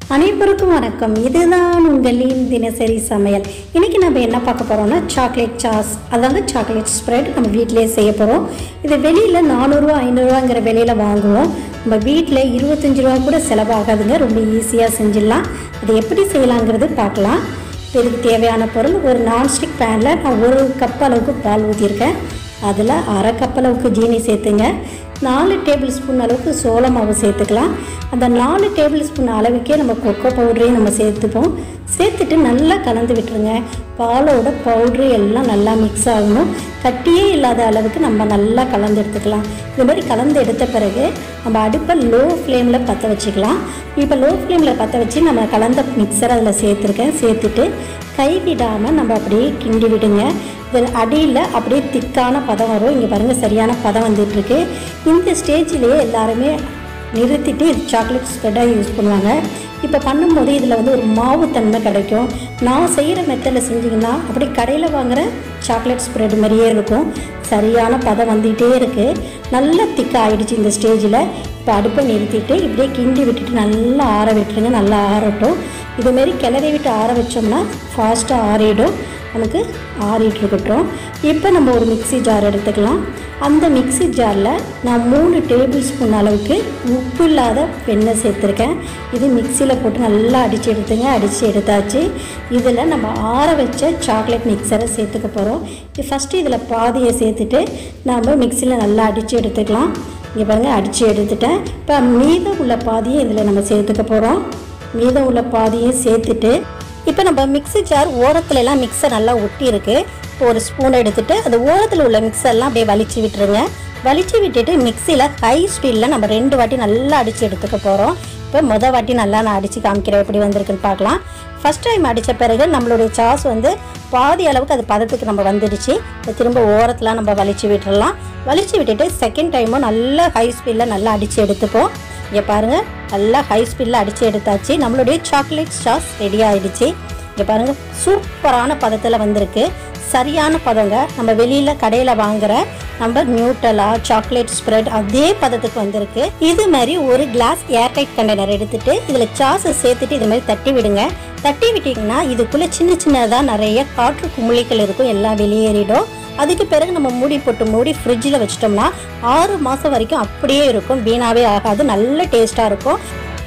அனைவருக்கும் வணக்கம் இதுதான் உங்களின் தினசரி சமையல் இன்னைக்கு நம்ம என்ன பார்க்க போறோம்னா சாக்லேட் சாஸ் அதாவது சாக்லேட் ஸ்ப்ரெட் நம்ம வீட்டிலேயே செய்ய போகிறோம் இது வெளியில் நானூறுரூவா ஐநூறுரூவாங்கிற விலையில் வாங்குவோம் நம்ம வீட்டில் இருபத்தஞ்சி ரூபா கூட செலவாகாதுங்க ரொம்ப ஈஸியாக செஞ்சிடலாம் அது எப்படி செய்யலாங்கிறது பார்க்கலாம் இப்போ இதுக்கு தேவையான பொருள் ஒரு நான்ஸ்டிக் பேனில் நான் ஒரு கப் அளவுக்கு பால் ஊற்றிருக்கேன் அதில் அரை கப் அளவுக்கு ஜீனி சேர்த்துங்க நாலு டேபிள் ஸ்பூன் அளவுக்கு சோள மாவு சேர்த்துக்கலாம் அந்த நாலு டேபிள் ஸ்பூன் அளவுக்கே நம்ம கொக்கோ பவுடரையும் நம்ம சேர்த்துப்போம் சேர்த்துட்டு நல்லா கலந்து விட்டுருங்க பாலோட பவுட்ரு எல்லாம் நல்லா மிக்ஸ் ஆகணும் கட்டியே இல்லாத அளவுக்கு நம்ம நல்லா கலந்து எடுத்துக்கலாம் இந்த மாதிரி கலந்து எடுத்த பிறகு நம்ம அடுப்பை லோ ஃப்ளேமில் பற்ற வச்சுக்கலாம் இப்போ லோ ஃப்ளேமில் பற்ற வச்சு நம்ம கலந்த மிக்சர் அதில் சேர்த்துருக்கேன் சேர்த்துட்டு கைவிடாமல் நம்ம அப்படியே கிண்டி விடுங்க இதில் அடியில் அப்படியே திக்கான பதம் வரும் இங்கே பாருங்கள் சரியான பதம் வந்துட்டுருக்கு இந்த ஸ்டேஜ்லேயே எல்லாருமே நிறுத்திட்டு இது சாக்லேட் ஸ்ப்ரெட்டாக யூஸ் பண்ணுவாங்க இப்போ பண்ணும்போது இதில் வந்து ஒரு மாவு தன்மை கிடைக்கும் நான் செய்கிற மெத்தடில் செஞ்சிங்கன்னா அப்படி கடையில் வாங்குகிற சாக்லேட் ஸ்ப்ரெட் மாதிரியே இருக்கும் சரியான பதம் வந்துகிட்டே இருக்குது நல்லா திக்காக ஆயிடுச்சு இந்த ஸ்டேஜில் இப்போ அடுப்பை நிறுத்திட்டு இப்படியே கிண்டி விட்டுட்டு நல்லா ஆற விட்டுருங்க நல்லா ஆறட்டும் இதுமாரி கிளறி விட்டு ஆற வச்சோம்னா ஃபாஸ்ட்டாக ஆறிடும் நமக்கு ஆறிட்டு இருக்கட்டும் இப்போ நம்ம ஒரு மிக்ஸி ஜார் எடுத்துக்கலாம் அந்த மிக்ஸி ஜாரில் நான் மூணு டேபிள் ஸ்பூன் அளவுக்கு உப்பு இல்லாத வெண்ணெய் சேர்த்துருக்கேன் இது மிக்சியில் போட்டு நல்லா அடித்து எடுத்துங்க அடித்து எடுத்தாச்சு இதில் நம்ம ஆற வச்ச சாக்லேட் மிக்சரை சேர்த்துக்க போகிறோம் இது ஃபஸ்ட்டு இதில் பாதியை சேர்த்துட்டு நம்ம மிக்சியில் நல்லா அடித்து எடுத்துக்கலாம் இங்கே பாருங்கள் அடித்து எடுத்துட்டேன் இப்போ மீதம் உள்ள பாதியை இதில் நம்ம சேர்த்துக்க போகிறோம் மீதம் உள்ள பாதியும் சேர்த்துட்டு இப்போ நம்ம மிக்ஸி ஜார் ஓரத்துல எல்லாம் மிக்சர் நல்லா ஒட்டி இருக்கு இப்போ ஒரு ஸ்பூன் எடுத்துட்டு அந்த ஓரத்தில் உள்ள மிக்சர்லாம் அப்படியே வலிச்சு விட்டுருங்க வலிச்சு விட்டுட்டு மிக்சியில் ஹை ஸ்பீடில் நம்ம ரெண்டு வாட்டி நல்லா அடித்து எடுத்துக்க போகிறோம் இப்போ மொதல் வாட்டி நல்லா நான் அடித்து காமிக்கிறேன் எப்படி வந்திருக்குன்னு பார்க்கலாம் ஃபஸ்ட் டைம் அடித்த பிறகு நம்மளுடைய சாஸ் வந்து பாதி அளவுக்கு அது பதத்துக்கு நம்ம வந்துடுச்சு இப்போ திரும்ப ஓரத்தில் நம்ம வலிச்சு விட்டுறலாம் வலிச்சு விட்டுட்டு செகண்ட் டைமும் நல்லா ஹை ஸ்பீடில் நல்லா அடித்து எடுத்துப்போம் இங்கே பாருங்கள் நல்லா ஹை ஸ்பீடில் அடித்து எடுத்தாச்சு நம்மளுடைய சாக்லேட் சாஸ் ரெடி ஆயிடுச்சு இங்கே பாருங்கள் சூப்பரான பதத்தில் வந்திருக்கு சரியான பதங்க நம்ம வெளியில் கடையில் வாங்குற நம்ம நியூட்டலா சாக்லேட் ஸ்ப்ரெட் அதே பதத்துக்கு வந்திருக்கு இது மாதிரி ஒரு கிளாஸ் ஏர்டைட் கண்டெய்னர் எடுத்துட்டு இதில் சாஸை சேர்த்துட்டு இது மாதிரி தட்டி விடுங்க தட்டி விட்டிங்கன்னா இதுக்குள்ளே சின்ன சின்னதாக நிறைய காற்று குமிழிகள் இருக்கும் எல்லாம் வெளியேறிடும் அதுக்கு பிறகு நம்ம மூடி போட்டு மூடி ஃப்ரிட்ஜில் வச்சிட்டோம்னா ஆறு மாதம் வரைக்கும் அப்படியே இருக்கும் வீணாவே ஆகாது நல்ல டேஸ்ட்டாக இருக்கும்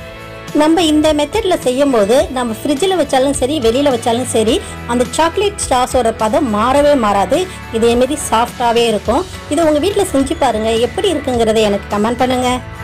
நம்ம இந்த மெத்தடில் செய்யும் போது நம்ம ஃப்ரிட்ஜில் வச்சாலும் சரி வெளியில் வச்சாலும் சரி அந்த சாக்லேட் சாஸோட பதம் மாறவே மாறாது இதேமாரி சாஃப்டாகவே இருக்கும் இதை உங்கள் வீட்டில் செஞ்சு பாருங்கள் எப்படி இருக்குங்கிறத எனக்கு கமெண்ட் பண்ணுங்கள்